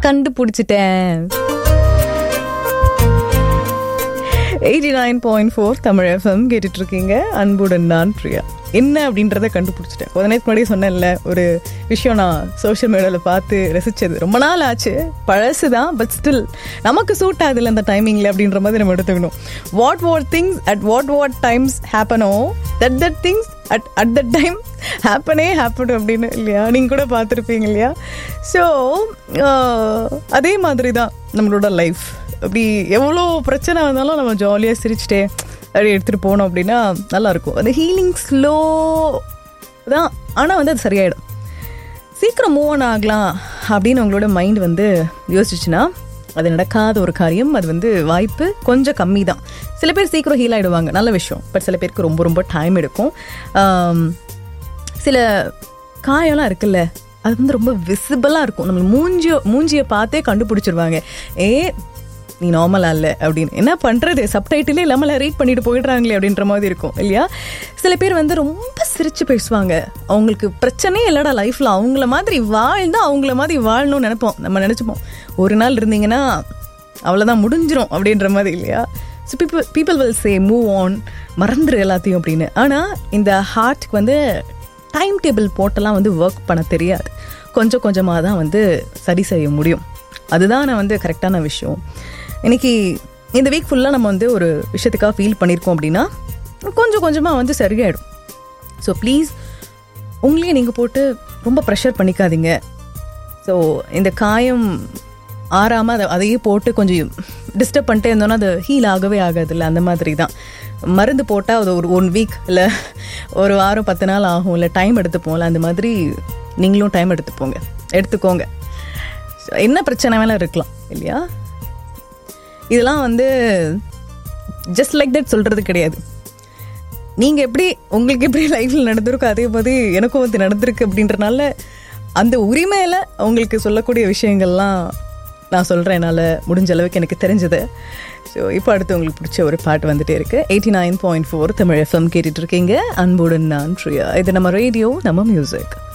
கண்டுபிடிச்சிட்டேன் eighty nine point four Tamil FM கேட்டுட்டு இருக்கீங்க அன்புடன் நான் பிரியா என்ன அப்படின்றத கண்டுபிடிச்சிட்டேன் கொஞ்ச நேரத்துக்கு முன்னாடி சொன்னேன்ல ஒரு விஷயம் நான் சோஷியல் மீடியாவில் பார்த்து ரசிச்சது ரொம்ப நாள் ஆச்சு பழசு தான் பட் ஸ்டில் நமக்கு சூட் ஆகுதுல்ல அந்த டைமிங்கில் அப்படின்ற மாதிரி நம்ம எடுத்துக்கணும் what what things at what what times ஹேப்பனோ that that things at at that time ஹேப்பனே ஹேப்பன் அப்படின்னு இல்லையா நீங்கள் கூட பார்த்துருப்பீங்க இல்லையா ஸோ அதே மாதிரி தான் நம்மளோட லைஃப் அப்படி எவ்வளோ பிரச்சனை வந்தாலும் நம்ம ஜாலியாக சிரிச்சிட்டே அப்படி எடுத்துகிட்டு போனோம் அப்படின்னா நல்லாயிருக்கும் அந்த ஹீலிங் ஸ்லோ தான் ஆனால் வந்து அது சரியாயிடும் சீக்கிரம் மூவ் ஆன் ஆகலாம் அப்படின்னு உங்களோட மைண்ட் வந்து யோசிச்சுன்னா அது நடக்காத ஒரு காரியம் அது வந்து வாய்ப்பு கொஞ்சம் கம்மி தான் சில பேர் சீக்கிரம் ஹீல் ஆகிடுவாங்க நல்ல விஷயம் பட் சில பேருக்கு ரொம்ப ரொம்ப டைம் எடுக்கும் ஆம், சில காயம்லாம் இருக்குல்ல அது வந்து ரொம்ப விசிபிளாக இருக்கும் நம்ம மூஞ்சிய மூஞ்சியை பார்த்தே கண்டுபிடிச்சிருவாங்க ஏ நீ நார்மலா இல்லை அப்படின்னு என்ன பண்ணுறது சப்டைட்டிலே இல்லாமல் ரீட் பண்ணிட்டு போயிடுறாங்களே அப்படின்ற மாதிரி இருக்கும் இல்லையா சில பேர் வந்து ரொம்ப சிரிச்சு பேசுவாங்க அவங்களுக்கு பிரச்சனையே இல்லைடா லைஃப்பில் அவங்கள மாதிரி வாழ்ந்தா அவங்கள மாதிரி வாழணும்னு நினைப்போம் நம்ம நினச்சிப்போம் ஒரு நாள் இருந்தீங்கன்னா அவ்வளோதான் முடிஞ்சிரும் அப்படின்ற மாதிரி இல்லையா so people people will say move on மறந்துரு எல்லாத்தையும் அப்படின்னு ஆனால் இந்த ஹார்ட்க்கு வந்து டைம் டேபிள் போட்டெல்லாம் வந்து ஒர்க் பண்ண தெரியாது கொஞ்சம் கொஞ்சமாக தான் வந்து சரி செய்ய முடியும் அதுதான் நான் வந்து கரெக்டான விஷயம் இன்னைக்கு இந்த வீக் ஃபுல்லாக நம்ம வந்து ஒரு விஷயத்துக்காக ஃபீல் பண்ணியிருக்கோம் அப்படின்னா கொஞ்சம் கொஞ்சமாக வந்து சரியாயிடும் ஸோ ப்ளீஸ் உங்களையே நீங்கள் போட்டு ரொம்ப ப்ரெஷர் பண்ணிக்காதீங்க ஸோ இந்த காயம் ஆறாமல் அதை அதையே போட்டு கொஞ்சம் டிஸ்டர்ப் பண்ணிட்டே இருந்தோன்னா அது ஹீல் ஆகவே ஆகாதுல்ல அந்த மாதிரி தான் மருந்து போட்டால் அது ஒரு ஒன் வீக் இல்லை ஒரு வாரம் பத்து நாள் ஆகும் இல்லை டைம் எடுத்துப்போம்ல அந்த மாதிரி நீங்களும் டைம் எடுத்துப்போங்க எடுத்துக்கோங்க So, என்ன பிரச்சனை வேணா இருக்கலாம் இல்லையா இதெல்லாம் வந்து ஜஸ்ட் லைக் தட் சொல்கிறது கிடையாது நீங்கள் எப்படி உங்களுக்கு எப்படி லைஃப்பில் நடந்திருக்கோ அதே மாதிரி எனக்கும் வந்து நடந்திருக்கு அப்படின்றனால அந்த உரிமையில் உங்களுக்கு சொல்லக்கூடிய விஷயங்கள்லாம் நான் சொல்கிறேன் என்னால் முடிஞ்ச அளவுக்கு எனக்கு தெரிஞ்சது ஸோ இப்போ அடுத்து உங்களுக்கு பிடிச்ச ஒரு பாட்டு வந்துட்டே இருக்கு eighty nine point four Tamil FM கேட்டுட்டு இருக்கீங்க அன்புடன் நான் ப்ரியா இது நம்ம ரேடியோ நம்ம மியூசிக்